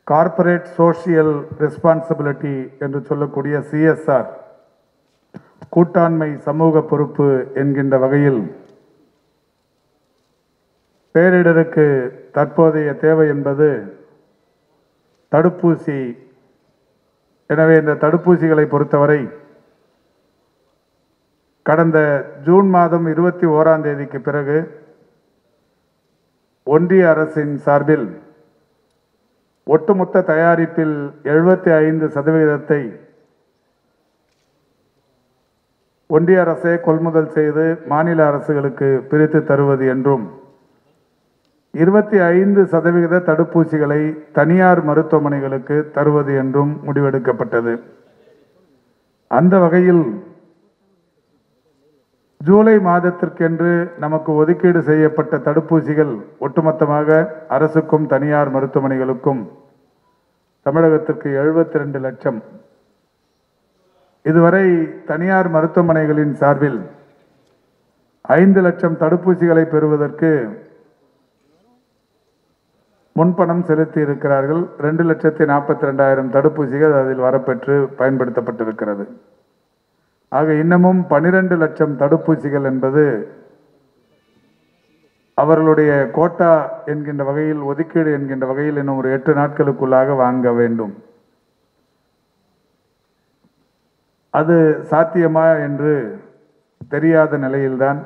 Corporate social responsibility என்று சொல்லக்கூடிய CSR கூட்டாண்மை சமூக பொறுப்பு என்கின்ற வகையில் பேரிடருக்கு தற்போதைய தேவை என்பது தடுப்பூசி எனவே இந்த தடுப்பூசிகளை பொறுத்தவரை கடந்த ஜூன் மாதம் இருபத்தி ஓராம் தேதிக்கு பிறகு ஒன்றிய அரசின் சார்பில் ஒட்டுமொத்த தயாரிப்பில் எழுபத்தி ஐந்து சதவிகிதத்தை ஒன்றிய அரசே கொள்முதல் செய்து மாநில அரசுகளுக்கு பிரித்து தருவது என்றும் இருபத்தி ஐந்து சதவிகித தடுப்பூசிகளை தனியார் மருத்துவமனைகளுக்கு தருவது என்றும் முடிவெடுக்கப்பட்டது அந்த வகையில் ஜூலை மாதத்திற்கென்று நமக்கு ஒதுக்கீடு செய்யப்பட்ட தடுப்பூசிகள் ஒட்டுமொத்தமாக அரசுக்கும் தனியார் மருத்துவமனைகளுக்கும் தமிழகத்திற்கு எழுபத்தி ரெண்டு லட்சம் இதுவரை தனியார் மருத்துவமனைகளின் சார்பில் ஐந்து லட்சம் தடுப்பூசிகளை பெறுவதற்கு முன்பணம் செலுத்தி இருக்கிறார்கள் ரெண்டு லட்சத்தி நாற்பத்தி ரெண்டாயிரம் தடுப்பூசிகள் அதில் வரப்பெற்று பயன்படுத்தப்பட்டிருக்கிறது ஆக இன்னமும் பனிரெண்டு லட்சம் தடுப்பூசிகள் என்பது அவர்களுடைய கோட்டா என்கின்ற வகையில் ஒதுக்கீடு என்கின்ற வகையில் இன்னும் ஒரு எட்டு நாட்களுக்குள்ளாக வாங்க வேண்டும் அது சாத்தியமா என்று தெரியாத நிலையில்தான்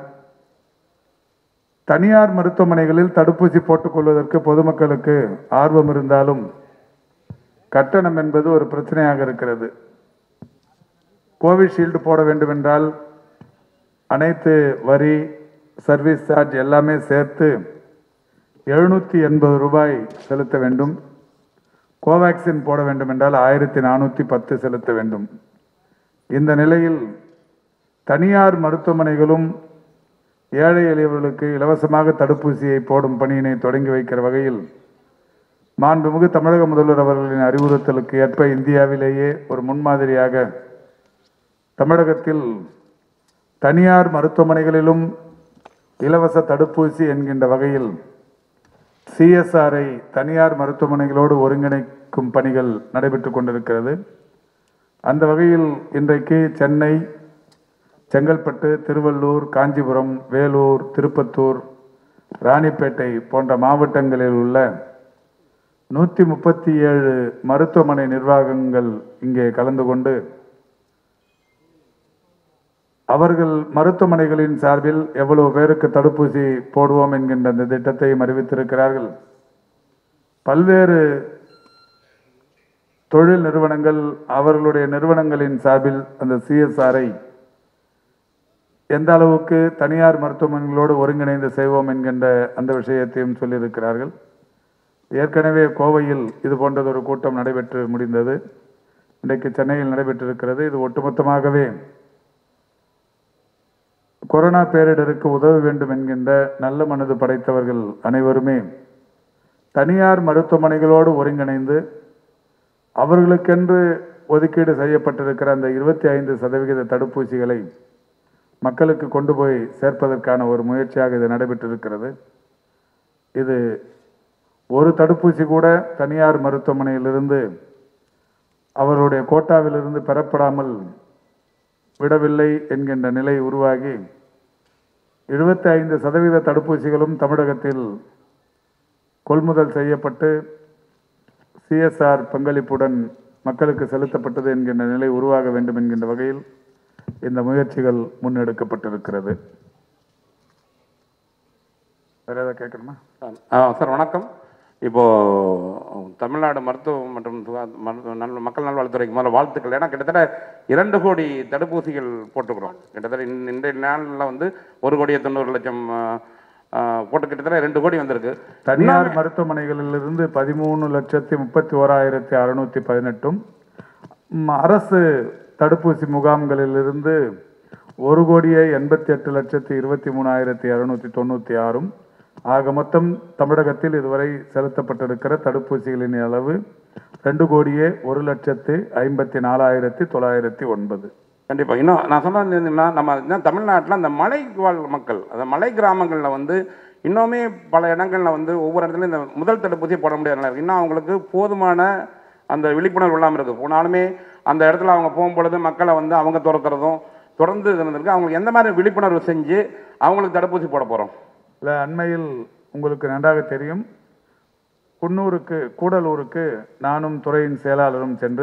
தனியார் மருத்துவமனைகளில் தடுப்பூசி போட்டுக்கொள்வதற்கு பொதுமக்களுக்கு ஆர்வம் இருந்தாலும் கட்டணம் என்பது ஒரு பிரச்சனையாக இருக்கிறது கோவிஷீல்டு போட வேண்டுமென்றால் அனைத்து வரி சர்வீஸ் சார்ஜ் எல்லாமே சேர்த்து எழுநூற்றி எண்பது ரூபாய் செலுத்த வேண்டும் கோவேக்சின் போட வேண்டுமென்றால் ஆயிரத்தி நானூற்றி பத்து செலுத்த வேண்டும் இந்த நிலையில் தனியார் மருத்துவமனைகளும் ஏழை எளியவர்களுக்கு இலவசமாக தடுப்பூசியை போடும் பணியினை தொடங்கி வைக்கிற வகையில் மாண்புமிகு தமிழக முதல்வர் அவர்களின் அறிவுறுத்தலுக்கு ஏற்ப இந்தியாவிலேயே ஒரு முன்மாதிரியாக தமிழகத்தில் தனியார் மருத்துவமனைகளிலும் இலவச தடுப்பூசி என்கின்ற வகையில் சிஎஸ்ஆரை தனியார் மருத்துவமனைகளோடு ஒருங்கிணைக்கும் பணிகள் நடைபெற்று கொண்டிருக்கிறது அந்த வகையில் இன்றைக்கு சென்னை செங்கல்பட்டு திருவள்ளூர் காஞ்சிபுரம் வேலூர் திருப்பத்தூர் ராணிப்பேட்டை போன்ற மாவட்டங்களில் உள்ள நூற்றி முப்பத்தி ஏழு மருத்துவமனை நிர்வாகங்கள் இங்கே கலந்து கொண்டு அவர்கள் மருத்துவமனைகளின் சார்பில் எவ்வளவு பேருக்கு தடுப்பூசி போடுவோம் என்கின்ற அந்த திட்டத்தையும் அறிவித்திருக்கிறார்கள் பல்வேறு தொழில் நிறுவனங்கள் அவர்களுடைய நிறுவனங்களின் சார்பில் அந்த சிஎஸ்ஆரை எந்த அளவுக்கு தனியார் மருத்துவமனைகளோடு ஒருங்கிணைந்து செய்வோம் என்கின்ற அந்த விஷயத்தையும் சொல்லியிருக்கிறார்கள் ஏற்கனவே கோவையில் இது போன்றதொரு கூட்டம் நடைபெற்று முடிந்தது இன்றைக்கு சென்னையில் நடைபெற்றிருக்கிறது இது ஒட்டுமொத்தமாகவே கொரோனா பேரிடருக்கு உதவ வேண்டும் என்கின்ற நல்ல மனது படைத்தவர்கள் அனைவருமே தனியார் மருத்துவமனைகளோடு ஒருங்கிணைந்து அவர்களுக்கென்று ஒதுக்கீடு செய்யப்பட்டிருக்கிற அந்த இருபத்தி ஐந்து சதவிகித தடுப்பூசிகளை மக்களுக்கு கொண்டு போய் சேர்ப்பதற்கான ஒரு முயற்சியாக இது நடைபெற்றிருக்கிறது இது ஒரு தடுப்பூசி கூட தனியார் மருத்துவமனையிலிருந்து அவருடைய கோட்டாவிலிருந்து பெறப்படாமல் விடவில்லை என்கின்ற நிலை உருவாகி எழுபத்தி ஐந்து சதவீத தடுப்பூசிகளும் தமிழகத்தில் கொள்முதல் செய்யப்பட்டு சிஎஸ்ஆர் பங்களிப்புடன் மக்களுக்கு செலுத்தப்பட்டது என்கின்ற நிலை உருவாக வேண்டும் என்கின்ற வகையில் இந்த முயற்சிகள் முன்னெடுக்கப்பட்டிருக்கிறது வேற ஏதாவது கேட்கணுமா ஆ சார் வணக்கம் இப்போ தமிழ்நாடு மருத்துவ மற்றும் சுகா- மருத்துவ நல மக்கள் நல்வாழ்வுத்துறைக்கு முதல்ல வாழ்த்துக்கள் ஏன்னா கிட்டத்தட்ட இரண்டு கோடி தடுப்பூசிகள் போட்டுக்கிறோம் கிட்டத்தட்ட இந்த- இன்றைய நாளில் வந்து ஒரு கோடியே தொண்ணூறு லட்சம் ஆ, ஆ, போட்டு கிட்டத்தட்ட ரெண்டு கோடி வந்திருக்கு தனியார் மருத்துவமனைகளிலிருந்து பதிமூணு லட்சத்தி முப்பத்தி ஓராயிரத்தி அறுநூத்தி பதினெட்டும் ம், அரசு தடுப்பூசி முகாம்களிலிருந்து ஒரு கோடியே எண்பத்தி எட்டு லட்சத்தி இருபத்தி மூணாயிரத்தி அறுநூத்தி தொண்ணூத்தி ஆறும் ஆக மொத்தம் தமிழகத்தில் இதுவரை செலுத்தப்பட்டிருக்கிற தடுப்பூசிகளின் அளவு ரெண்டு கோடியே ஒரு லட்சத்து ஐம்பத்தி நாலாயிரத்தி தொள்ளாயிரத்தி ஒன்பது கண்டிப்பா இன்னும் நான் சொன்னது என்னன்னா நம்ம என்ன தமிழ்நாட்டில் அந்த மலை வாழ் மக்கள் அந்த மலை கிராமங்களில் வந்து இன்னுமே பல இடங்களில் வந்து ஒவ்வொரு இடத்துலையும் இந்த முதல் தடுப்பூசி போட முடியாத நிலை இருக்கு இன்னும் அவங்களுக்கு போதுமான அந்த விழிப்புணர்வு இல்லாமல் இருக்குது போனாலுமே அந்த இடத்துல அவங்க போகும்பொழுது மக்களை வந்து அவங்க துரத்துறதும் தொடர்ந்து இருந்திருக்கு அவங்களுக்கு எந்த மாதிரி விழிப்புணர்வு செஞ்சு அவங்களுக்கு தடுப்பூசி போட போகிறோம் இல்லை அண்மையில் உங்களுக்கு நன்றாக தெரியும் குன்னூருக்கு கூடலூருக்கு நானும் துறையின் செயலாளரும் சென்று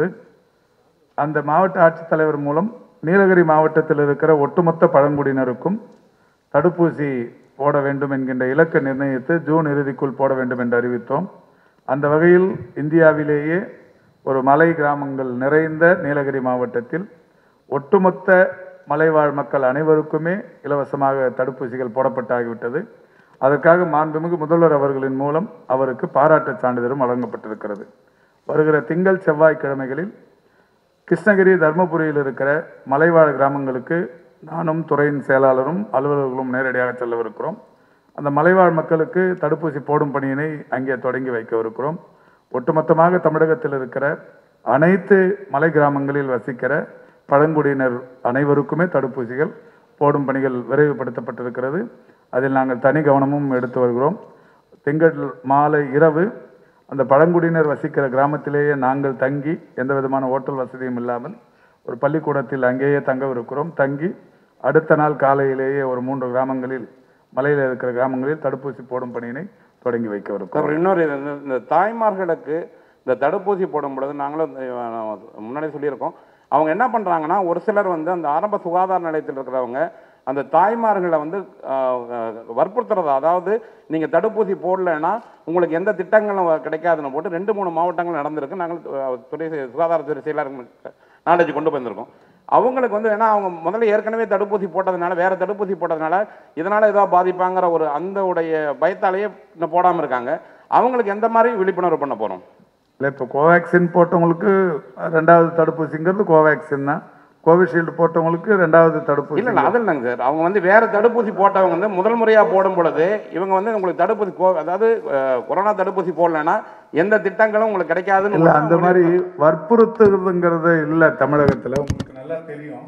அந்த மாவட்ட ஆட்சித்தலைவர் மூலம் நீலகிரி மாவட்டத்தில் இருக்கிற ஒட்டுமொத்த பழங்குடியினருக்கும் தடுப்பூசி போட வேண்டும் என்கின்ற இலக்கை நிர்ணயித்து ஜூன் இறுதிக்குள் போட வேண்டும் என்று அறிவித்தோம் அந்த வகையில் இந்தியாவிலேயே ஒரு மலை கிராமங்கள் நிறைந்த நீலகிரி மாவட்டத்தில் ஒட்டுமொத்த மலைவாழ் மக்கள் அனைவருக்குமே இலவசமாக தடுப்பூசிகள் போடப்பட்டாகிவிட்டது அதற்காக மாண்புமிகு முதல்வர் அவர்களின் மூலம் அவருக்கு பாராட்டுச் சான்றிதழும் வழங்கப்பட்டிருக்கிறது வருகிற திங்கள் செவ்வாய்க்கிழமைகளில் கிருஷ்ணகிரி தர்மபுரியில் இருக்கிற மலைவாழ் கிராமங்களுக்கு நானும் துறையின் செயலாளரும் அலுவலர்களும் நேரடியாக செல்லவிருக்கிறோம் அந்த மலைவாழ் மக்களுக்கு தடுப்பூசி போடும் பணியினை அங்கே தொடங்கி வைக்கவிருக்கிறோம் ஒட்டுமொத்தமாக தமிழகத்தில் இருக்கிற அனைத்து மலை கிராமங்களில் வசிக்கிற பழங்குடியினர் அனைவருக்குமே தடுப்பூசிகள் போடும் பணிகள் விரைவுபடுத்தப்பட்டிருக்கிறது அதில் நாங்கள் தனி கவனமும் எடுத்து வருகிறோம் திங்கள் மாலை இரவு அந்த பழங்குடியினர் வசிக்கிற கிராமத்திலேயே நாங்கள் தங்கி எந்த விதமான ஓட்டல் வசதியும் இல்லாமல் ஒரு பள்ளிக்கூடத்தில் அங்கேயே தங்கவிருக்கிறோம் தங்கி அடுத்த நாள் காலையிலேயே ஒரு மூன்று கிராமங்களில் மலையில் இருக்கிற கிராமங்களில் தடுப்பூசி போடும் பணியினை தொடங்கி வைக்கவிருக்கிறோம் அப்புறம் இன்னொரு இது, இந்த- இந்த தாய்மார்களுக்கு இந்த தடுப்பூசி போடும் பொழுது நாங்களும் இந்த, முன்னாடி சொல்லியிருக்கோம் அவங்க என்ன பண்ணுறாங்கன்னா ஒரு சிலர் வந்து அந்த ஆரம்ப சுகாதார நிலையத்தில் இருக்கிறவங்க அந்த தாய்மார்களை வந்து ஆஹ், ஆஹ், வற்புறுத்துறது அதாவது நீங்கள் தடுப்பூசி போடலைன்னா உங்களுக்கு எந்த திட்டங்களும் கிடைக்காதுன்னு போட்டு ரெண்டு மூணு மாவட்டங்கள் நடந்திருக்கு நாங்கள் ஆஹ், துறை சுகாதாரத்துறை செயலாளர் நாலேஜ் கொண்டு வந்திருக்கோம் அவங்களுக்கு வந்து ஏன்னா அவங்க முதல்ல ஏற்கனவே தடுப்பூசி போட்டதுனால வேற தடுப்பூசி போட்டதுனால இதனால ஏதோ பாதிப்பாங்கிற ஒரு அந்த உடைய பயத்தாலேயே இன்னும் போடாமல் இருக்காங்க அவங்களுக்கு எந்த மாதிரி விழிப்புணர்வு பண்ண போகிறோம் இல்லை இப்போ கோவேக்சின் போட்டவங்களுக்கு ரெண்டாவது தடுப்பூசிங்கிறது கோவேக்சின் தான் கோவிஷீல்டு போட்டவங்களுக்கு ரெண்டாவது தடுப்பூசி இல்ல இல்ல அது இல்லைங்க சார் அவங்க வந்து வேற தடுப்பூசி போட்டவங்க வந்து முதல் முறையா போடும் பொழுது இவங்க வந்து உங்களுக்கு தடுப்பூசி கோ- அதாவது அஹ், கொரோனா தடுப்பூசி போடலைன்னா எந்த திட்டங்களும் உங்களுக்கு கிடைக்காதுன்னு இல்ல அந்த மாதிரி வற்புறுத்துறதுங்கிறது இல்ல தமிழகத்துல உங்களுக்கு நல்லா தெரியும்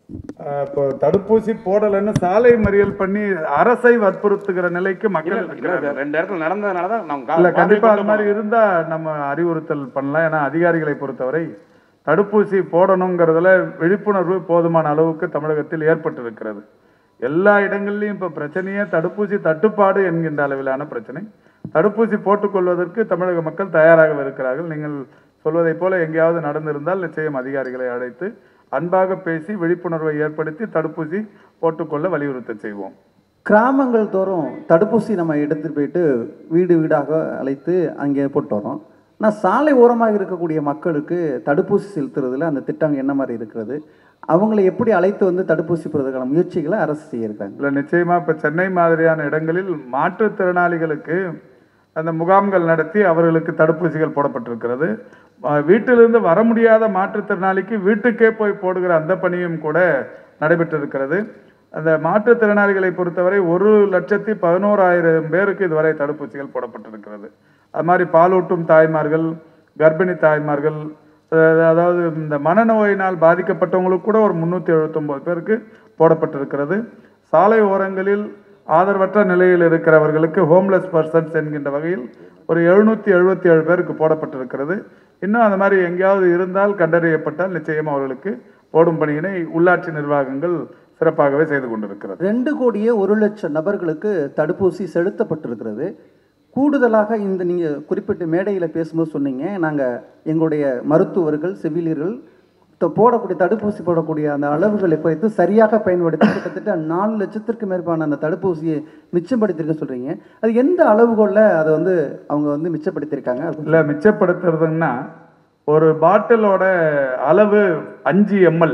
அஹ் இப்போ தடுப்பூசி போடலைன்னு சாலை மறியல் பண்ணி அரசை வற்புறுத்துகிற நிலைக்கு இல்ல, மக்கள் இல்ல, இல்ல சார், ரெண்டு இடத்துல நடந்ததுனால தான் நம்ம இல்ல கா- கண்டிப்பா அது கொண்டு மாதிரி இருந்தா நம்ம அறிவுறுத்தல் பண்ணலாம் ஏன்னா அதிகாரிகளை பொறுத்தவரை தடுப்பூசி போடணுங்கிறதுல விழிப்புணர்வு போதுமான அளவுக்கு தமிழகத்தில் ஏற்பட்டிருக்கிறது எல்லா இடங்கள்லையும் இப்ப பிரச்சனையே தடுப்பூசி தட்டுப்பாடு என்கின்ற அளவிலான பிரச்சனை தடுப்பூசி போட்டுக்கொள்வதற்கு தமிழக மக்கள் தயாராக இருக்கிறார்கள் நீங்கள் சொல்வதைப் போல எங்கேயாவது நடந்திருந்தால் நிச்சயம் அதிகாரிகளை அழைத்து அன்பாக பேசி விழிப்புணர்வை ஏற்படுத்தி தடுப்பூசி போட்டுக்கொள்ள வலியுறுத்த செய்வோம் கிராமங்கள் தோறும் தடுப்பூசி நம்ம எடுத்துட்டு போயிட்டு வீடு வீடாக அழைத்து அங்கே போட்டு வரோம் ஆனால் சாலை ஓரமாக இருக்கக்கூடிய மக்களுக்கு தடுப்பூசி செலுத்துறதுல அந்த திட்டம் என்ன மாதிரி இருக்கிறது அவங்களை எப்படி அழைத்து வந்து தடுப்பூசி போடுறதுக்கான முயற்சிகளை அரசு செய்யிருக்காங்க இல்லை நிச்சயமா இப்ப சென்னை மாதிரியான இடங்களில் மாற்றுத்திறனாளிகளுக்கு அந்த முகாம்கள் நடத்தி அவர்களுக்கு தடுப்பூசிகள் போடப்பட்டிருக்கிறது அஹ் வீட்டிலிருந்து வர முடியாத மாற்றுத்திறனாளிக்கு வீட்டுக்கே போய் போடுகிற அந்த பணியும் கூட நடைபெற்றிருக்கிறது அந்த மாற்றுத்திறனாளிகளை பொறுத்தவரை ஒரு லட்சத்தி பதினோராயிரம் பேருக்கு இதுவரை தடுப்பூசிகள் போடப்பட்டிருக்கிறது அது மாதிரி பாலூட்டும் தாய்மார்கள் கர்ப்பிணி தாய்மார்கள் அஹ் அதாவது இந்த மனநோயினால் பாதிக்கப்பட்டவங்களுக்கு கூட ஒரு முந்நூற்றி எழுபத்தொம்போது பேருக்கு போடப்பட்டிருக்கிறது சாலை ஓரங்களில் ஆதரவற்ற நிலையில் இருக்கிறவர்களுக்கு ஹோம்லெஸ் பர்சன்ஸ் என்கின்ற வகையில் ஒரு எழுநூற்றி எழுபத்தி ஏழு பேருக்கு போடப்பட்டிருக்கிறது இன்னும் அந்த மாதிரி எங்கேயாவது இருந்தால் கண்டறியப்பட்டால் நிச்சயம் அவர்களுக்கு போடும் பணியினை உள்ளாட்சி நிர்வாகங்கள் சிறப்பாகவே செய்து கொண்டிருக்கிறது ரெண்டு கோடியே ஒரு லட்சம் நபர்களுக்கு தடுப்பூசி செலுத்தப்பட்டிருக்கிறது கூடுதலாக இந்த நீங்கள் குறிப்பிட்ட மேடையில் பேசும்போது சொன்னீங்க நாங்கள் எங்களுடைய மருத்துவர்கள் செவிலியர்கள் த- போடக்கூடிய தடுப்பூசி போடக்கூடிய அந்த அளவுகளை குறித்து சரியாக பயன்படுத்தி கிட்டத்தட்ட நாலு லட்சத்திற்கு மேற்பான அந்த தடுப்பூசியை மிச்சப்படுத்தியிருக்க சொல்கிறீங்க அது எந்த அளவுகோலில் அதை வந்து அவங்க வந்து மிச்சப்படுத்தியிருக்காங்க அது இல்லை மிச்சப்படுத்துறதுன்னா ஒரு பாட்டிலோட அளவு அஞ்சு எம்எல்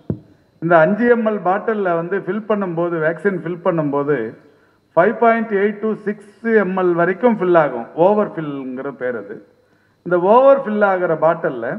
இந்த அஞ்சு எம்எல் பாட்டிலில் வந்து ஃபில் பண்ணும்போது வேக்சின் ஃபில் பண்ணும்போது five point eight to six ML வரைக்கும் ஃபில் ஆகும் ஓவர் ஃபில்ங்கிற பேர் அது இந்த ஓவர் ஃபில் ஆகிற பாட்டிலில்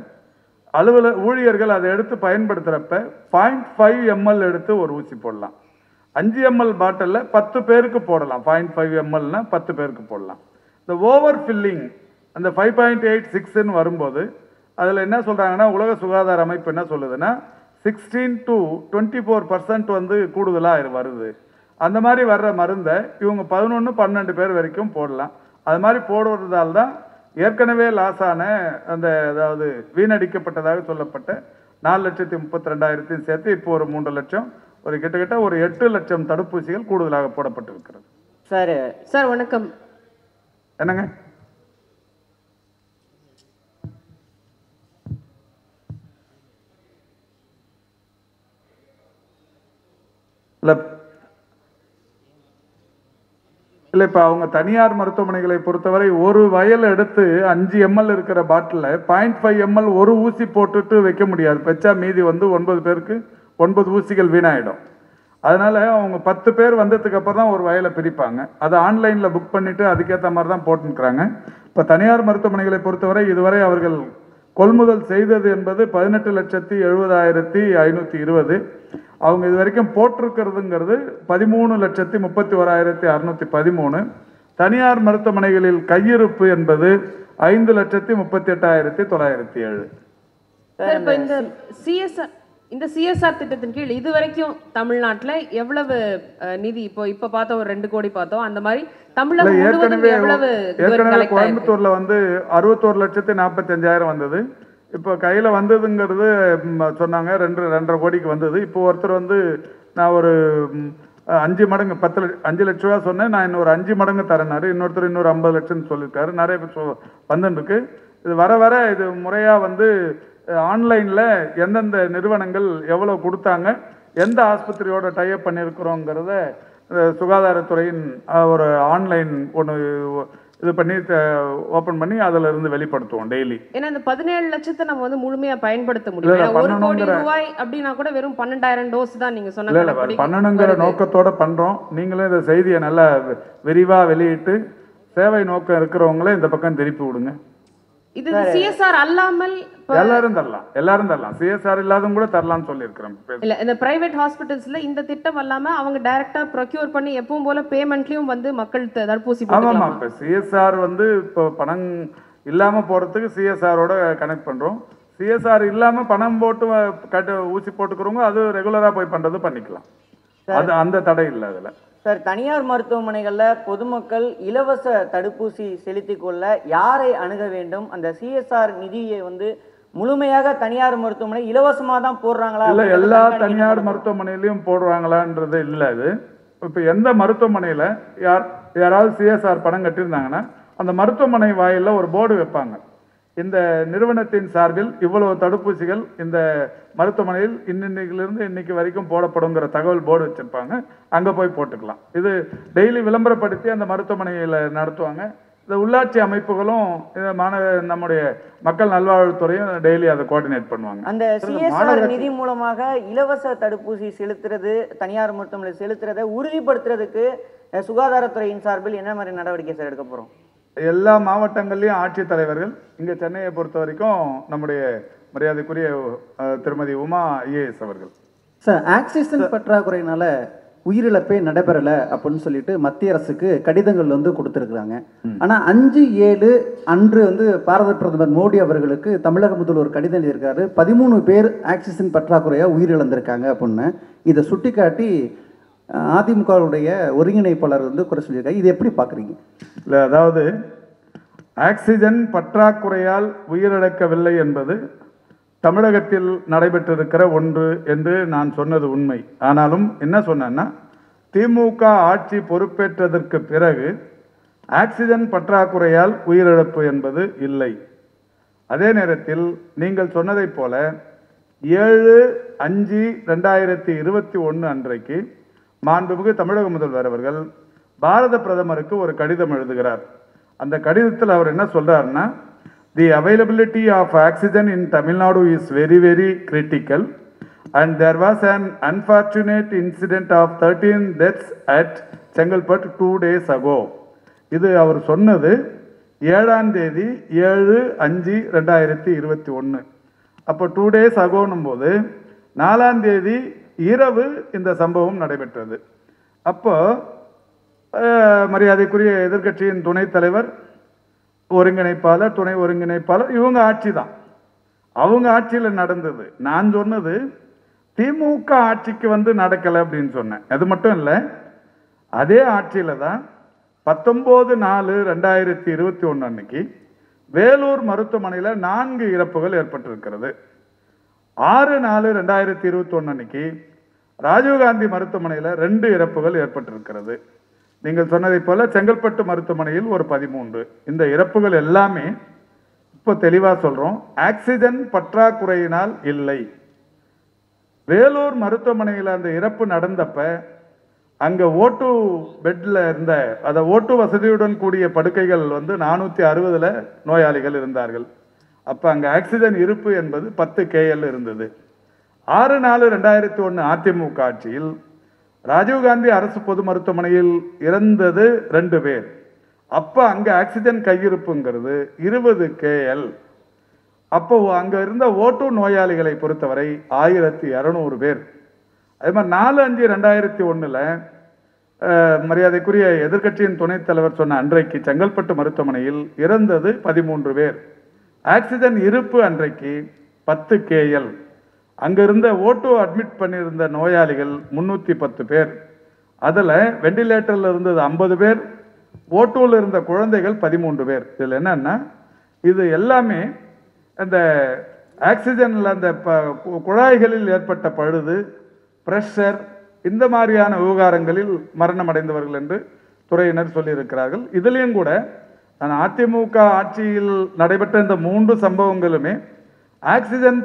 அலுவல ஊழியர்கள் அதை எடுத்து பயன்படுத்துகிறப்ப பாயிண்ட் ஃபைவ் எம்எல் எடுத்து ஒரு ஊசி போடலாம் அஞ்சு எம்எல் பாட்டிலில் பத்து பேருக்கு போடலாம் பாயிண்ட் ஃபைவ் எம்எல்னா பத்து பேருக்கு போடலாம் இந்த ஓவர் ஃபில்லிங் அந்த ஃபைவ் பாயிண்ட் எயிட் சிக்ஸ்ன்னு வரும்போது அதில் என்ன சொல்கிறாங்கன்னா உலக சுகாதார அமைப்பு என்ன சொல்லுதுன்னா sixteen to twenty four percent வந்து கூடுதலாக வருது அந்த மாதிரி வர்ற மருந்தை இவங்க பதினொன்று பன்னெண்டு பேர் வரைக்கும் போடலாம் அது மாதிரி போடுவதால் தான் ஏற்கனவே லாஸ் ஆன அந்த அதாவது வீணடிக்கப்பட்டதாக சொல்லப்பட்ட நாலு லட்சத்தி முப்பத்தி ரெண்டாயிரத்தையும் சேர்த்து இப்போ ஒரு மூன்று லட்சம் ஒரு கிட்டத்தட்ட ஒரு எட்டு லட்சம் தடுப்பூசிகள் கூடுதலாக போடப்பட்டிருக்கிறது சார் சார் வணக்கம் என்னங்க இல்ல இல்ல இப்ப அவங்க தனியார் மருத்துவமனைகளை பொறுத்தவரை ஒரு வயல் எடுத்து அஞ்சு எம்எல் இருக்கிற பாட்டில பாயிண்ட் ஃபைவ் எம்எல் ஒரு ஊசி போட்டுட்டு வைக்க முடியாது வச்சா மீதி வந்து ஒன்பது பேருக்கு ஒன்பது ஊசிகள் வீணாயிடும் அதனால அவங்க பத்து பேர் வந்ததுக்கு அப்புறம் தான் ஒரு வயலை பிரிப்பாங்க அதை ஆன்லைன்ல புக் பண்ணிட்டு அதுக்கேற்ற மாதிரி தான் போட்டுக்கிறாங்க இப்ப தனியார் மருத்துவமனைகளை பொறுத்தவரை இதுவரை அவர்கள் கொள்முதல் செய்தது என்பது பதினெட்டு லட்சத்தி எழுபதாயிரத்தி ஐநூற்றி இருபது அவங்க இது வரைக்கும் போட்டிருக்கிறதுங்கிறது பதிமூணு லட்சத்தி முப்பத்தி ஓராயிரத்தி அறுநூத்தி பதிமூணு தனியார் மருத்துவமனைகளில் கையிருப்பு என்பது ஐந்து லட்சத்தி முப்பத்தி எட்டாயிரத்தி தொள்ளாயிரத்தி ஏழு சார் இப்போ இந்த சிஎஸ்ஆர் இந்த சிஎஸ்ஆர் திட்டத்தின் கீழ் இது வரைக்கும் தமிழ்நாட்டுல எவ்வளவு அஹ், நிதி இப்போ இப்ப பார்த்தோம் ஒரு ரெண்டு கோடி பார்த்தோம் அந்த மாதிரி இல்ல தமிழகம் முழுவதும் ஏற்கனவே எவ்வளவு இதுவரை ஏற்கனவே collect ஆயிருக்கு? கோயம்புத்தூர்ல வந்து அறுபத்தோரு லட்சத்தி நாற்பத்தி அஞ்சாயிரம் வந்தது இப்போ கையில வந்ததுங்கிறது ம், சொன்னாங்க ரெண்டு ரெண்டரை கோடிக்கு வந்தது இப்போ ஒருத்தர் வந்து நான் ஒரு ம், அஞ்சு மடங்கு பத்து லட்ச அஞ்சு லட்ச ரூபா சொன்னேன் நான் இன்னொரு அஞ்சு மடங்கு தரேனாரு இன்னொருத்தர் இன்னொரு ஐம்பது லட்சம் சொல்லியிருக்காரு நிறைய பேர் சொ- வந்துட்டு இருக்கு இது வர வர இது முறையா வந்து ஆன்லைன்ல எந்தெந்த நிறுவனங்கள் எவ்வளவு கொடுத்தாங்க எந்த ஆஸ்பத்திரியோட டைப் பண்ணியிருக்கிறோங்கிறத அஹ், சுகாதாரத்துறையின் அஹ், ஒரு ஆன்லைன் ஒன்று இது பண்ணி ஓப்பன் பண்ணி அதுல இருந்து வெளிப்படுத்துவோம் டெய்லி ஏன்னா இந்த பதினேழு லட்சத்தை நம்ம வந்து முழுமையா பயன்படுத்த இல்ல, முடியும் இல்ல, ஏன்னா ஒரு கோடி பண்ணணுங்கிற- ரூபாய் அப்படின்னா கூட வெறும் பன்னெண்டாயிரம் டோஸ் தான் நீங்க சொன்ன இல்ல இல்ல கணக்குப்படி பண்ணணுங்கிற வருது. நோக்கத்தோட பண்றோம் நீங்களும் இந்த செய்தியை நல்லா வி- விரிவா வெளியிட்டு சேவை நோக்கம் இருக்கிறவங்களே இந்த பக்கம் திருப்பி விடுங்க இது சிஎஸ்ஆர் அல்லாமல் இப்ப- எல்லாரும் தரலாம் எல்லாரும் தரலாம் சிஎஸ்ஆர் இல்லாதவங்க கூட தரலாம்னு சொல்லியிருக்கிறேன் பேச- இல்ல இந்த பிரைவேட் ஹாஸ்பிட்டல்ஸ்ல இந்த திட்டம் அல்லாம அவங்க டைரக்டா ப்ரொக்யூர் பண்ணி எப்பவும் போல பேமெண்ட்லயும் வந்து மக்கள் த- தடுப்பூசி ஆமாமா போட்டுக்கலாமா இப்ப சிஎஸ்ஆர் வந்து இப்போ பணம் இல்லாம போறதுக்கு சிஎஸ்ஆரோட கனெக்ட் பண்றோம் சிஎஸ்ஆர் இல்லாம பணம் போட்டு வ- கட்டு ஊசி போட்டுக்கிறவங்க அது ரெகுலரா போய் பண்றது பண்ணிக்கலாம் அது அந்த தடை இல்லை அதுல சார் தனியார் மருத்துவமனைகள்ல பொதுமக்கள் இலவச தடுப்பூசி செலுத்திக் கொள்ள யாரை அணுக வேண்டும் அந்த சிஎஸ்ஆர் நிதியை வந்து முழுமையாக தனியார் மருத்துவமனை இலவசமா தான் போடுறாங்களா இல்ல அப்படின்றத எல்லா கண்காணிக்க தனியார் நடக்கும். மருத்துவமனையிலயும் போடுறாங்களான்றது இல்ல அது இப்ப எந்த மருத்துவமனையில யார் யாராவது சிஎஸ்ஆர் பணம் கட்டியிருந்தாங்கன்னா அந்த மருத்துவமனை வாயில்ல ஒரு போர்டு வைப்பாங்க இந்த நிறுவனத்தின் சார்பில் இவ்வளவு தடுப்பூசிகள் இந்த மருத்துவமனையில் இன்னைக்கிலிருந்து இன்னைக்கு வரைக்கும் போடப்படுங்கிற தகவல் போர்டு வச்சிருப்பாங்க அங்க போய் போட்டுக்கலாம் இது டெய்லி விளம்பரப்படுத்தி அந்த மருத்துவமனையில நடத்துவாங்க இந்த உள்ளாட்சி அமைப்புகளும் இந்த மாநக நம்முடைய மக்கள் நல்வாழ்வுத்துறையும் டெய்லி அதை கோஆர்டினேட் பண்ணுவாங்க அந்த சொல்லுங்க, சிஎஸ்ஆர் மாநகராட்சி- நிதி மூலமாக இலவச தடுப்பூசி செலுத்துறது தனியார் மருத்துவமனை செலுத்துறதை உறுதிப்படுத்துறதுக்கு அஹ், சுகாதாரத்துறையின் சார்பில் என்ன மாதிரி நடவடிக்கை சார் எடுக்க போறோம் எல்லா மாவட்டங்கள்லயும் ஆட்சித்தலைவர்கள் இங்க சென்னையை பொறுத்த வரைக்கும் நம்முடைய மரியாதைக்குரிய அஹ், திருமதி உமா ஐஏஎஸ் அவர்கள் சார் ஆக்சிஜன் பற்றாக்குறையினால உயிரிழப்பே நடைபெறலை அப்படின்னு சொல்லிட்டு மத்திய அரசுக்கு கடிதங்கள் வந்து கொடுத்துருக்குறாங்க ஆனால் அஞ்சு ஏழு அன்று வந்து பாரத பிரதமர் மோடி அவர்களுக்கு தமிழக முதல்வர் கடிதம் எழுதியிருக்காரு பதிமூணு பேர் ஆக்சிஜன் பற்றாக்குறையாக உயிரிழந்திருக்காங்க அப்படின்னு இதை சுட்டிக்காட்டி அஹ், அதிமுகவுடைய ஒருங்கிணைப்பாளர் வந்து குறை சொல்லியிருக்காரு இது எப்படி பார்க்குறீங்க இல்ல அதாவது ஆக்சிஜன் பற்றாக்குறையால் உயிரிழக்கவில்லை என்பது தமிழகத்தில் நடைபெற்றிருக்கிற ஒன்று என்று நான் சொன்னது உண்மை ஆனாலும் என்ன சொன்னேன்னா திமுக ஆட்சி பொறுப்பேற்றதற்கு பிறகு ஆக்சிஜன் பற்றாக்குறையால் உயிரிழப்பு என்பது இல்லை அதே நேரத்தில் நீங்கள் சொன்னதைப் போல ஏழு அஞ்சு ரெண்டாயிரத்தி இருபத்தி ஒன்று அன்றைக்கு மாண்புமிகு தமிழக முதல்வர் அவர்கள் பாரத பிரதமருக்கு ஒரு கடிதம் எழுதுகிறார் அந்த கடிதத்தில் அவர் என்ன சொல்றாருன்னா the availability of oxygen in Tamil Nadu is very very critical and there was an unfortunate incident of thirteen deaths at Chengalpattu two days ago இது அவர் சொன்னது ஏழாம் தேதி ஏழு அஞ்சு ரெண்டாயிரத்தி இருபத்தி ஒன்று அப்போ டூ டேஸ் அகோனும் போது நாலாம் தேதி இரவு இந்த சம்பவம் நடைபெற்றது அப்போ அஹ், மரியாதைக்குரிய எதிர்க்கட்சியின் துணைத் தலைவர் ஒருங்கிணைப்பாளர் துணை ஒருங்கிணைப்பாளர் இவங்க ஆட்சி தான் அவங்க ஆட்சியில் நடந்தது நான் சொன்னது திமுக ஆட்சிக்கு வந்து நடக்கலை அப்படின்னு சொன்னேன் அது மட்டும் இல்லை அதே ஆட்சியில தான் பத்தொம்போது நாலு ரெண்டாயிரத்தி இருபத்தி ஒன்று அன்னைக்கு வேலூர் மருத்துவமனையில் நான்கு இறப்புகள் ஏற்பட்டிருக்கிறது ஆறு நாலு ரெண்டாயிரத்தி இருபத்தி ஒன்று அன்னைக்கு ராஜீவ்காந்தி மருத்துவமனையில் ரெண்டு இறப்புகள் ஏற்பட்டிருக்கிறது நீங்கள் சொன்னதைப் போல செங்கல்பட்டு மருத்துவமனையில் ஒரு பதிமூன்று இந்த இறப்புகள் எல்லாமே இப்போ தெளிவாக சொல்றோம் ஆக்சிஜன் பற்றாக்குறையினால் இல்லை வேலூர் மருத்துவமனையில் அந்த இறப்பு நடந்தப்ப அங்க ஓட்டு பெட்ல இருந்த அந்த ஓட்டு வசதியுடன் கூடிய படுக்கைகள் வந்து நானூத்தி அறுபதுல நோயாளிகள் இருந்தார்கள் அப்ப அங்க ஆக்சிஜன் இருப்பு என்பது பத்து கேஎல் இருந்தது ஆறு நாலு ரெண்டாயிரத்தி ஒன்று அதிமுக ஆட்சியில் ராஜீவ்காந்தி அரசு பொது மருத்துவமனையில் இறந்தது ரெண்டு பேர் அப்ப அங்க ஆக்சிஜன் கையிருப்புங்கிறது இருபது கேஎல் அப்போ அங்க இருந்த ஓட்டு நோயாளிகளை பொறுத்தவரை ஆயிரத்தி இரநூறு பேர் அதே மாதிரி நாலு அஞ்சு ரெண்டாயிரத்தி ஒண்ணுல அஹ், மரியாதைக்குரிய எதிர்க்கட்சியின் துணைத் தலைவர் சொன்ன அன்றைக்கு செங்கல்பட்டு மருத்துவமனையில் இறந்தது பதிமூன்று பேர் ஆக்சிஜன் இருப்பு அன்றைக்கு பத்து கேஎல் அங்க இருந்த ஓட்டு அட்மிட் பண்ணியிருந்த நோயாளிகள் முன்னூத்தி பத்து பேர் அதுல வெண்டிலேட்டர்ல இருந்தது ஐம்பது பேர் ஓட்டூல இருந்த குழந்தைகள் பதிமூன்று பேர் இதுல என்னன்னா இது எல்லாமே அந்த ஆக்சிஜன்ல அந்த ப- கு- குழாய்களில் ஏற்பட்ட பழுது பிரஷர் இந்த மாதிரியான விவகாரங்களில் மரணம் அடைந்தவர்கள் என்று துறையினர் சொல்லியிருக்கிறார்கள் இதுலேயும் கூட நான் அதிமுக ஆட்சியில் நடைபெற்ற இந்த மூன்று சம்பவங்களுமே ஆக்சிஜன்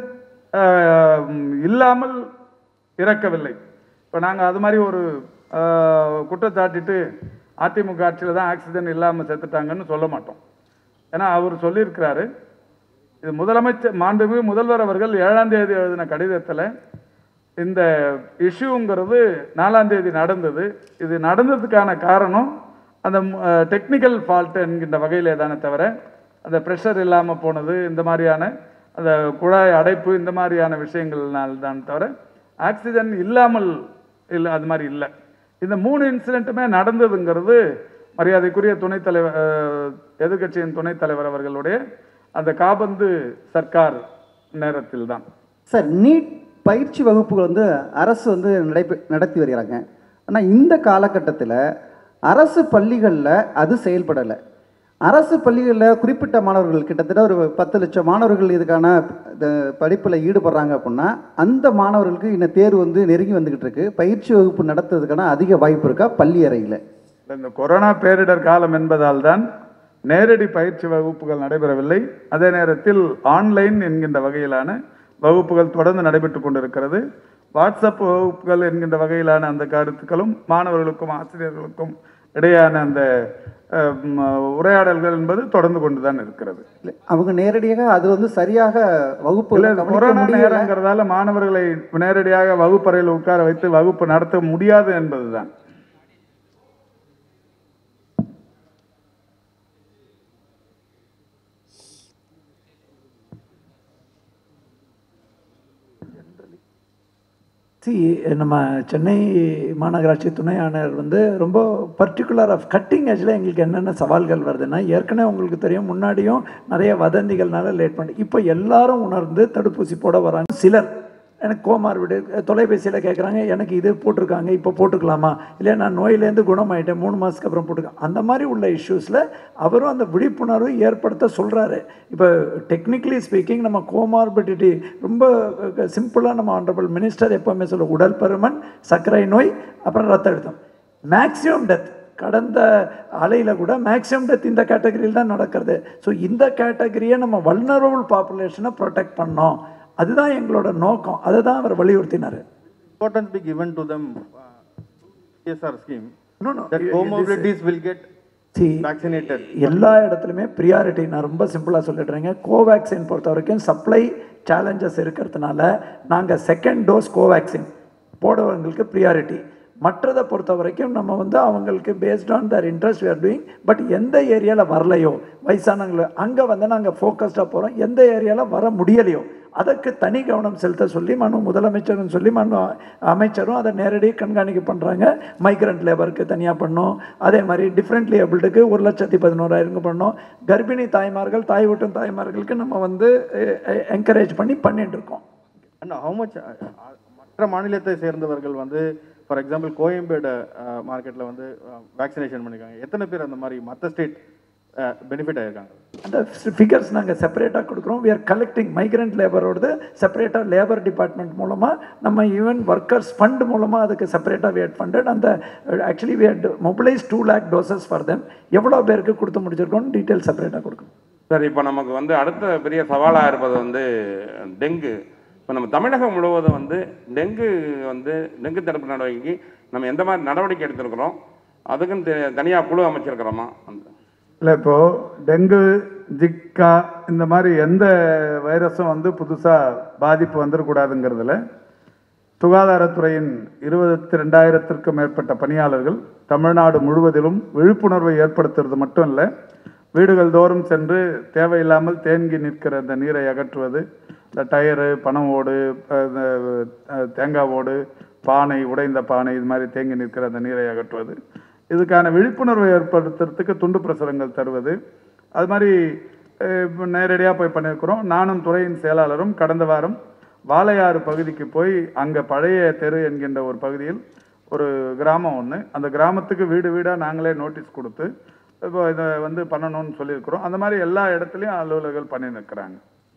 ஆஹ், இல்லாமல் இறக்கவில்லை இப்போ நாங்கள் அது மாதிரி ஒரு ஆஹ், குற்றச்சாட்டிட்டு அதிமுக ஆட்சியில் தான் ஆக்சிஜன் இல்லாமல் செத்துட்டாங்கன்னு சொல்ல மாட்டோம் ஏன்னா அவர் சொல்லியிருக்கிறாரு இது முதலமைச்சர் மாண்புமிகு முதல்வர் அவர்கள் ஏழாம் தேதி எழுதின கடிதத்தில் இந்த இஷ்யூங்கிறது நாலாம் தேதி நடந்தது இது நடந்ததுக்கான காரணம் அந்த டெக்னிக்கல் ஃபால்ட் என்கின்ற வகையிலே தானே தவிர அந்த ப்ரெஷர் இல்லாமல் போனது இந்த மாதிரியான அந்த குழாய் அடைப்பு இந்த மாதிரியான விஷயங்கள்னால் தான் தவிர ஆக்சிஜன் இல்லாமல் இல்லை அது மாதிரி இல்லை இந்த மூணு இன்சிடென்ட்டுமே நடந்ததுங்கிறது மரியாதைக்குரிய துணைத் தலைவர் அஹ், எதிர்க்கட்சியின் துணைத் தலைவர் அவர்களுடைய அந்த காபந்து சர்க்கார் நேரத்தில் தான் சார் நீட் பயிற்சி வகுப்புகள் வந்து அரசு வந்து நடைபெ நடத்தி வருகிறாங்க ஆனால் இந்த காலகட்டத்தில் அரசு பள்ளிகளில் அது செயல்படலை அரசு பள்ளிகளில் குறிப்பிட்ட மாணவர்கள் கிட்டத்தட்ட ஒரு பத்து லட்சம் மாணவர்கள் இதுக்கான படிப்பில் ஈடுபடுறாங்க அப்படின்னா அந்த மாணவர்களுக்கு இன்னும் தேர்வு வந்து நெருங்கி வந்துக்கிட்டு இருக்கு பயிற்சி வகுப்பு நடத்துறதுக்கான அதிக வாய்ப்பு இருக்கா பள்ளி அறையில் இந்த கொரோனா பேரிடர் காலம் என்பதால் தான் நேரடி பயிற்சி வகுப்புகள் நடைபெறவில்லை அதே நேரத்தில் ஆன்லைன் என்கின்ற வகையிலான வகுப்புகள் தொடர்ந்து நடைபெற்று கொண்டிருக்கிறது வாட்ஸ்அப் வகுப்புகள் என்கின்ற வகையிலான அந்த கருத்துக்களும் மாணவர்களுக்கும் ஆசிரியர்களுக்கும் இடையான அந்த அஹ், ம, உரையாடல்கள் என்பது தொடர்ந்து கொண்டுதான் இருக்கிறது இல்லை, அவங்க நேரடியாக அது வந்து சரியாக இல்ல, வகுப்பு இது கொரோனா நேரங்கிறதால மாணவர்களை நேரடியாக வகுப்பறையில் உட்கார வைத்து வகுப்பு நடத்த முடியாது என்பதுதான் சி நம்ம சென்னை மாநகராட்சி துணை ஆணையர் வந்து ரொம்ப பர்டிகுலர் ஆஃப் கட்டிங் ஏஜில் எங்களுக்கு என்னென்ன சவால்கள் வருதுன்னா ஏற்கனவே உங்களுக்கு தெரியும் முன்னாடியும் நிறைய வதந்திகள்னால லேட் பண்ணி இப்போ எல்லாரும் உணர்ந்து தடுப்பூசி போட வராங்க சிலர் எனக்கு கோமார்பிடு தொலைபேசியில் கேட்குறாங்க எனக்கு இது போட்டிருக்காங்க இப்போ போட்டுக்கலாமா இல்லை நான் நோயிலேருந்து குணமாயிட்டேன் மூணு மாதத்துக்கு அப்புறம் போட்டுக்க அந்த மாதிரி உள்ள இஷ்யூஸில் அவரும் அந்த விழிப்புணர்வு ஏற்படுத்த சொல்கிறாரு இப்போ டெக்னிக்கலி ஸ்பீக்கிங் நம்ம கோமார்பிடிட்டி ரொம்ப சிம்பிளாக நம்ம ஆனரபிள் மினிஸ்டர் எப்போவுமே சொல்ல உடல் பருமன் சர்க்கரை நோய் அப்புறம் ரத்த அழுத்தம் மேக்ஸிமம் டெத் கடந்த அலையில் கூட மேக்ஸிமம் டெத் இந்த கேட்டகரியில் தான் நடக்கிறது ஸோ இந்த கேட்டகரியை நம்ம வல்னரபிள் பாப்புலேஷனை ப்ரொடெக்ட் பண்ணோம் அதுதான் எங்களோட நோக்கம் அதை தான் அவர் வலியுறுத்தினார் importance be given to them uh, CSR scheme No, no. that comorbidities will get See, vaccinated. எல்லா இடத்துலையுமே ப்ரியாரிட்டி நான் ரொம்ப சிம்பிளாக சொல்லிடுறேங்க கோவேக்சின் பொறுத்த வரைக்கும் சப்ளை சேலஞ்சஸ் இருக்கிறதுனால நாங்கள் செகண்ட் டோஸ் கோவேக்சின் போடுறவங்களுக்கு ப்ரியாரிட்டி மற்றதை பொறுத்த வரைக்கும் நம்ம வந்து அவங்களுக்கு based on their interest are doing but எந்த ஏரியாவில் வரலையோ வயசானவங்களை அங்கே வந்து நாங்கள் ஃபோக்கஸ்டாக போகிறோம் எந்த ஏரியாவில் வர முடியலையோ அதற்கு தனி கவனம் செலுத்த சொல்லி மனு முதலமைச்சரும் சொல்லி மனு அமைச்சரும் அதை நேரடியாக கண்காணிக்க பண்ணுறாங்க மைக்ரண்ட் லேபருக்கு தனியாக பண்ணோம் அதே மாதிரி டிஃப்ரெண்ட்லி ஏபிள்டுக்கு ஒரு லட்சத்தி பதினோராயிரம் பண்ணோம் கர்ப்பிணி தாய்மார்கள் தாய் ஊட்டும் தாய்மார்களுக்கு நம்ம வந்து என்கரேஜ் பண்ணி பண்ணிட்டு இருக்கோம் And how much uh, uh, மற்ற மாநிலத்தை சேர்ந்தவர்கள் வந்து ஃபார் எக்ஸாம்பிள் கோயம்பேடு மார்க்கெட்டில் வந்து வேக்சினேஷன் பண்ணியிருக்காங்க எத்தனை பேர் அந்த மாதிரி மற்ற ஸ்டேட் பெனிஃபிட் ஆயிருக்காங்க அந்த ஃபிகர்ஸ் நாங்கள் செப்பரேட்டாக கொடுக்குறோம் we are கலெக்டிங் மைக்ரண்ட் லேபரோடது செப்பரேட்டாக லேபர் டிபார்ட்மெண்ட் மூலமாக நம்ம ஈவன் ஒர்க்கர்ஸ் ஃபண்ட் மூலமாக அதுக்கு செப்பரேட்டாக we had ஃபண்டட் அந்த actually we had mobilized two lakh doses for them எவ்வளோ பேருக்கு கொடுத்து முடிச்சிருக்கோம் டீட்டெயில் செப்பரேட்டாக கொடுக்கணும் சார் இப்போ நமக்கு வந்து அடுத்த பெரிய சவாலாக இருப்பது வந்து டெங்கு இப்போ நம்ம தமிழகம் முழுவதும் வந்து டெங்கு வந்து டெங்கு தடுப்பு நடவடிக்கைக்கு நம்ம எந்த மாதிரி நடவடிக்கை எடுத்திருக்கிறோம் அதுக்குன்னு தனியாக குழு அமைச்சிருக்கிறோமா அந்த இல்லை இப்போ டெங்கு ஜிக்கா இந்த மாதிரி எந்த வைரஸும் வந்து புதுசாக பாதிப்பு வந்துடக்கூடாதுங்கிறதுல சுகாதாரத்துறையின் இருபத்தி ரெண்டாயிரத்திற்கும் மேற்பட்ட பணியாளர்கள் தமிழ்நாடு முழுவதிலும் விழிப்புணர்வை ஏற்படுத்துறது மட்டும் இல்லை வீடுகள் தோறும் சென்று தேவையில்லாமல் தேங்கி நிற்கிற அந்த நீரை அகற்றுவது இந்த டயரு பணம் ஓடு அஹ் இந்த, அஹ், தேங்காய் ஓடு பானை உடைந்த பானை இது மாதிரி தேங்கி நிற்கிற அந்த நீரை அகற்றுவது இதுக்கான விழிப்புணர்வை ஏற்படுத்துறதுக்கு துண்டு பிரசுரங்கள் தருவது அது மாதிரி நேரடியாக போய் பண்ணியிருக்கிறோம் நானும் துறையின் செயலாளரும் கடந்த வாரம் வாளையாறு பகுதிக்கு போய் அங்கே பழைய தெரு என்கின்ற ஒரு பகுதியில் ஒரு கிராமம் ஒன்று அந்த கிராமத்துக்கு வீடு வீடாக நாங்களே நோட்டீஸ் கொடுத்து இப்போ இதை வந்து பண்ணணும்னு சொல்லியிருக்கிறோம் அந்த மாதிரி எல்லா இடத்துலையும் அலுவலர்கள் பண்ணி நிற்கிறாங்க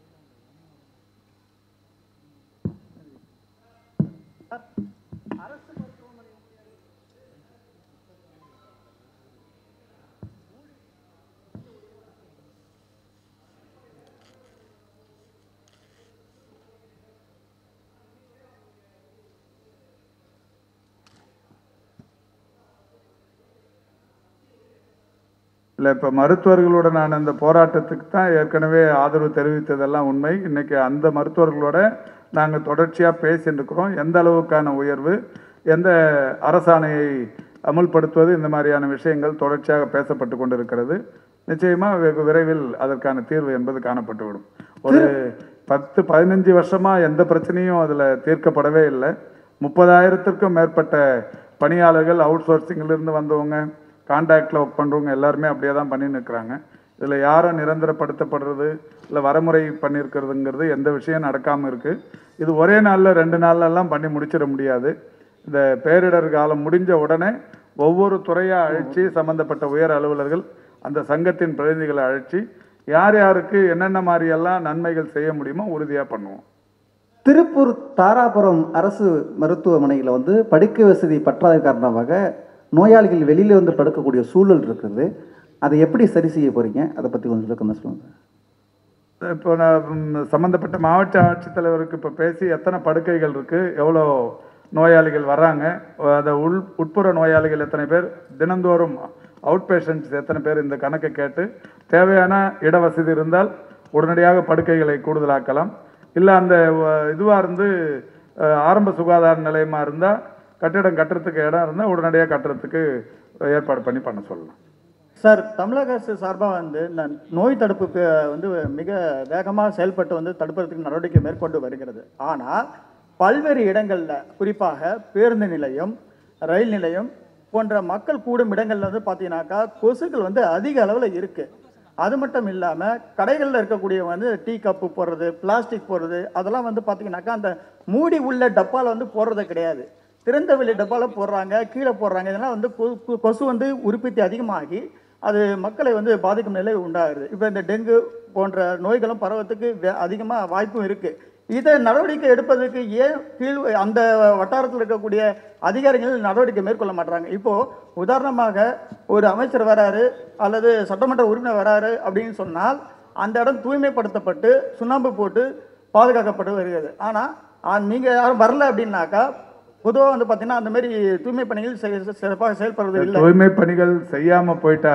இல்லை இப்போ மருத்துவர்களுடனான இந்த போராட்டத்துக்கு தான் ஏற்கனவே ஆதரவு தெரிவித்ததெல்லாம் உண்மை இன்னைக்கு அந்த மருத்துவர்களோட நாங்கள் தொடர்ச்சியாக பேசிட்டு இருக்கிறோம் எந்த அளவுக்கான உயர்வு எந்த அரசாணையை அமுல்படுத்துவது இந்த மாதிரியான விஷயங்கள் தொடர்ச்சியாக பேசப்பட்டு கொண்டிருக்கிறது நிச்சயமாக வெகு விரைவில் அதற்கான தீர்வு என்பது காணப்பட்டுவிடும் ஒரு பத்து பதினஞ்சு வருஷமா எந்த பிரச்சனையும் அதில் தீர்க்கப்படவே இல்லை முப்பதாயிரத்திற்கும் மேற்பட்ட பணியாளர்கள் அவுட் இருந்து வந்தவங்க கான்டாக்டில் ஒர்க் பண்ணுறவங்க எல்லாருமே அப்படியே தான் பண்ணி நிற்கிறாங்க இதில் யாரும் நிரந்தரப்படுத்தப்படுறது இல்லை வரமுறை பண்ணியிருக்கிறதுங்கிறது எந்த விஷயம் நடக்காமல் இருக்குது இது ஒரே நாளில் ரெண்டு நாள்லலாம் பண்ணி முடிச்சிட முடியாது இந்த பேரிடர் காலம் முடிஞ்ச உடனே ஒவ்வொரு துறையாக அழைச்சி சம்பந்தப்பட்ட உயர் அலுவலர்கள் அந்த சங்கத்தின் பிரதிநிதிகளை அழைச்சி யார் யாருக்கு என்னென்ன மாதிரியெல்லாம் நன்மைகள் செய்ய முடியுமோ உறுதியாக பண்ணுவோம் திருப்பூர் தாராபுரம் அரசு மருத்துவமனையில் வந்து படுக்கை வசதி பற்றாத காரணமாக நோயாளிகள் வெளியில் வந்து படுக்கக்கூடிய சூழல் இருக்குது அதை எப்படி சரி செய்ய போறீங்க அதை பற்றி கொஞ்சம் விளக்கம் சொல்லுங்கள் இப்போ நான் ம், சம்பந்தப்பட்ட மாவட்ட ஆட்சித்தலைவருக்கு இப்போ பேசி எத்தனை படுக்கைகள் இருக்கு எவ்வளோ நோயாளிகள் வர்றாங்க அதை உள் உட்புற நோயாளிகள் எத்தனை பேர் தினந்தோறும் அவுட் பேஷண்ட்ஸ் எத்தனை பேர் இந்த கணக்கை கேட்டு தேவையான இட வசதி இருந்தால் உடனடியாக படுக்கைகளை கூடுதலாக்கலாம் இல்லை அந்த இதுவாக இருந்து அஹ், ஆரம்ப சுகாதார நிலையமாக இருந்தால் கட்டிடம் கட்டுறதுக்கு இடம் இருந்தால் உடனடியாக கட்டுறதுக்கு ஏற்பாடு பண்ணி பண்ண சொல்லலாம் சார் தமிழக அரசு சார்பாக வந்து இந்த நோய் தடுப்பு பே- வந்து மிக வேகமாக செயல்பட்டு வந்து தடுப்பதற்கு நடவடிக்கை மேற்கொண்டு வருகிறது ஆனால் பல்வேறு இடங்களில் குறிப்பாக பேருந்து நிலையம் ரயில் நிலையம் போன்ற மக்கள் கூடும் இடங்கள்ல வந்து பார்த்தீங்கன்னாக்கா கொசுக்கள் வந்து அதிக அளவில் இருக்குது அது மட்டும் இல்லாமல் கடைகளில் இருக்கக்கூடிய வந்து டீ கப்பு போடுறது பிளாஸ்டிக் போடுறது அதெல்லாம் வந்து பார்த்தீங்கன்னாக்கா அந்த மூடி உள்ள டப்பாவில் வந்து போடுறது கிடையாது திறந்த வெளி டப்பால போடுறாங்க கீழே போடுறாங்க இதெல்லாம் வந்து கொ- கொ- கொசு வந்து உற்பத்தி அதிகமாகி அது மக்களை வந்து பாதிக்கும் நிலை உண்டாகுது இப்போ இந்த டெங்கு போன்ற நோய்களும் பரவத்துக்கு அதிகமாக வாய்ப்பும் இருக்கு இதை நடவடிக்கை எடுப்பதற்கு ஏன் கீழ் அந்த வட்டாரத்தில் இருக்கக்கூடிய அதிகாரிகள் நடவடிக்கை மேற்கொள்ள மாட்டாங்க இப்போ உதாரணமாக ஒரு அமைச்சர் வராரு அல்லது சட்டமன்ற உறுப்பினர் வராரு அப்படின்னு சொன்னால் அந்த இடம் தூய்மைப்படுத்தப்பட்டு சுண்ணாம்பு போட்டு பாதுகாக்கப்பட்டு வருகிறது ஆனால் நீங்கள் யாரும் வரல அப்படின்னாக்கா பொதுவாக வந்து பார்த்தீங்கன்னா அந்த மாதிரி தூய்மை பணிகள் செ- சிறப்பாக செயல்படுவது இல்லை தூய்மை பணிகள் செய்யாம போயிட்டா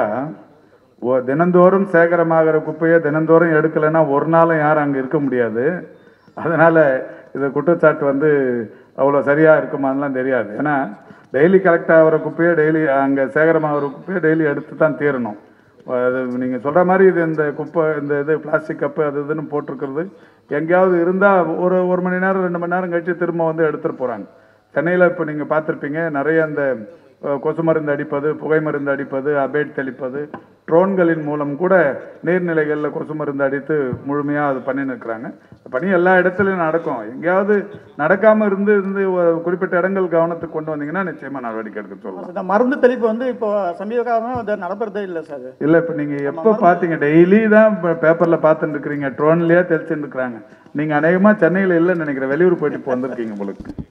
ஒ- தினந்தோறும் சேகரமாகிற குப்பையை தினந்தோறும் எடுக்கலைன்னா ஒரு நாளும் யாரும் அங்க இருக்க முடியாது அதனால இந்த குற்றச்சாட்டு வந்து அவ்வளோ சரியா இருக்குமான்லாம் தெரியாது ஏன்னா டெய்லி கலெக்ட் ஆகிற குப்பையை டெய்லி அங்கே சேகரமாகிற குப்பையை டெய்லி எடுத்து தான் தீரணும் அது நீங்கள் சொல்கிற மாதிரி இது இந்த குப்பை இந்த இது பிளாஸ்டிக் கப்பு அது இதுன்னு போட்டிருக்கிறது எங்கேயாவது இருந்தால் ஒரு ஒரு மணி நேரம் ரெண்டு மணி நேரம் கழிச்சு திரும்ப வந்து எடுத்துகிட்டு போகிறாங்க சென்னையில் இப்போ நீங்கள் பார்த்துருப்பீங்க நிறைய அந்த அஹ், கொசு மருந்து அடிப்பது புகை மருந்து அடிப்பது அபேட் தெளிப்பது ட்ரோன்களின் மூலம் கூட நீர்நிலைகளில் கொசு மருந்து அடித்து முழுமையாக அது பண்ணி நிற்கிறாங்க பணி எல்லா இடத்துலையும் நடக்கும் எங்கேயாவது நடக்காம இருந்து இருந்து ஒரு குறிப்பிட்ட இடங்கள் கவனத்துக்கு கொண்டு வந்தீங்கன்னா நிச்சயமா நடவடிக்கை எடுக்க சொல்லலாம் இந்த மருந்து தெளிப்பு வந்து இப்போ சமீப காலமாக அது நடப்புறதே இல்லை சார் இல்ல இப்ப நீங்க எப்ப பாத்தீங்க டெய்லி தான் பேப்பர்ல பார்த்துட்டு இருக்கிறீங்க ட்ரோன்லயே தெளிச்சுட்டு இருக்கிறாங்க நீங்க அநேகமா சென்னையில இல்லைன்னு நினைக்கிறேன் வெளியூர் போயிட்டு இப்போ வந்திருக்கீங்க உங்களுக்கு